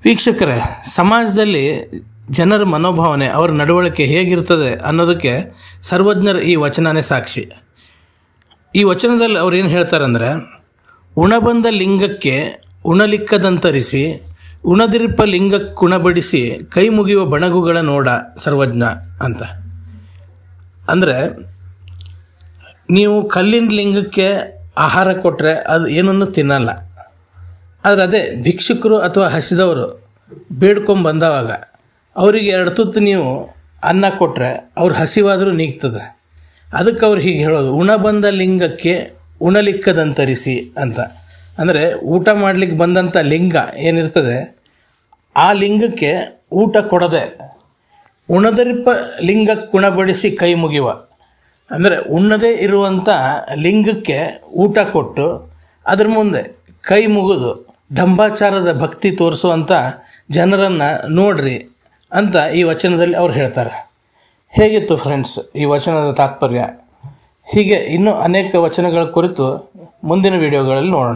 ವೀಕ್ಷಕರೇ ಸಮಾಜದಲ್ಲಿ ಜನರ ಮನೋಭಾವನೆ ಅವರ ನಡವಳಿಕೆ ಹೇಗಿರ್ತದೆ ಅನ್ನೋದಕ್ಕೆ ಸರ್ವಜ್ಞರ ಈ ವಚನನೇ ಸಾಕ್ಷಿ ಈ ವಚನದಲ್ಲಿ ಅವ್ರು ಏನು ಹೇಳ್ತಾರಂದ್ರೆ ಉಣಬಂದ ಲಿಂಗಕ್ಕೆ ಉಣಲಿಕ್ಕದಂತರಿಸಿ ಉಣದಿರ್ಪ ಲಿಂಗಕ್ಕುಣಬಡಿಸಿ ಕೈ ಮುಗಿಯುವ ಬಣಗುಗಳ ನೋಡ ಸರ್ವಜ್ಞ ಅಂತ ಅಂದರೆ ನೀವು ಕಲ್ಲಿನ ಲಿಂಗಕ್ಕೆ ಆಹಾರ ಕೊಟ್ಟರೆ ಅದು ಏನನ್ನು ತಿನ್ನಲ್ಲ ಆದರೆ ಅದೇ ಭಿಕ್ಷುಕರು ಅಥವಾ ಹಸಿದವರು ಬೇಡ್ಕೊಂಡು ಬಂದವಾಗ ಅವರಿಗೆ ಎರಡು ತುತ್ತು ನೀವು ಅನ್ನ ಕೊಟ್ಟರೆ ಅವ್ರು ಹಸಿವಾದರೂ ನೀಗ್ತದೆ ಅದಕ್ಕೆ ಅವ್ರು ಹೀಗೆ ಹೇಳೋದು ಉಣ ಬಂದ ಲಿಂಗಕ್ಕೆ ಉಣಲಿಕ್ಕದಂತರಿಸಿ ಅಂತ ಅಂದರೆ ಊಟ ಮಾಡಲಿಕ್ಕೆ ಬಂದಂಥ ಲಿಂಗ ಏನಿರ್ತದೆ ಆ ಲಿಂಗಕ್ಕೆ ಊಟ ಕೊಡದೆ ಉಣದರಿಪ ಲಿಂಗಕ್ಕೆ ಕುಣಬಡಿಸಿ ಕೈ ಮುಗಿಯುವ ಅಂದರೆ ಉಣ್ಣದೇ ಇರುವಂಥ ಲಿಂಗಕ್ಕೆ ಊಟ ಕೊಟ್ಟು ಅದ್ರ ಮುಂದೆ ಕೈ ಮುಗಿದು ದಂಭಾಚಾರದ ಭಕ್ತಿ ತೋರಿಸುವಂಥ ಜನರನ್ನು ನೋಡ್ರಿ ಅಂತ ಈ ವಚನದಲ್ಲಿ ಅವ್ರು ಹೇಳ್ತಾರೆ ಹೇಗಿತ್ತು ಫ್ರೆಂಡ್ಸ್ ಈ ವಚನದ ತಾತ್ಪರ್ಯ ಹೀಗೆ ಇನ್ನೂ ಅನೇಕ ವಚನಗಳ ಕುರಿತು ಮುಂದಿನ ವಿಡಿಯೋಗಳಲ್ಲಿ ನೋಡೋಣ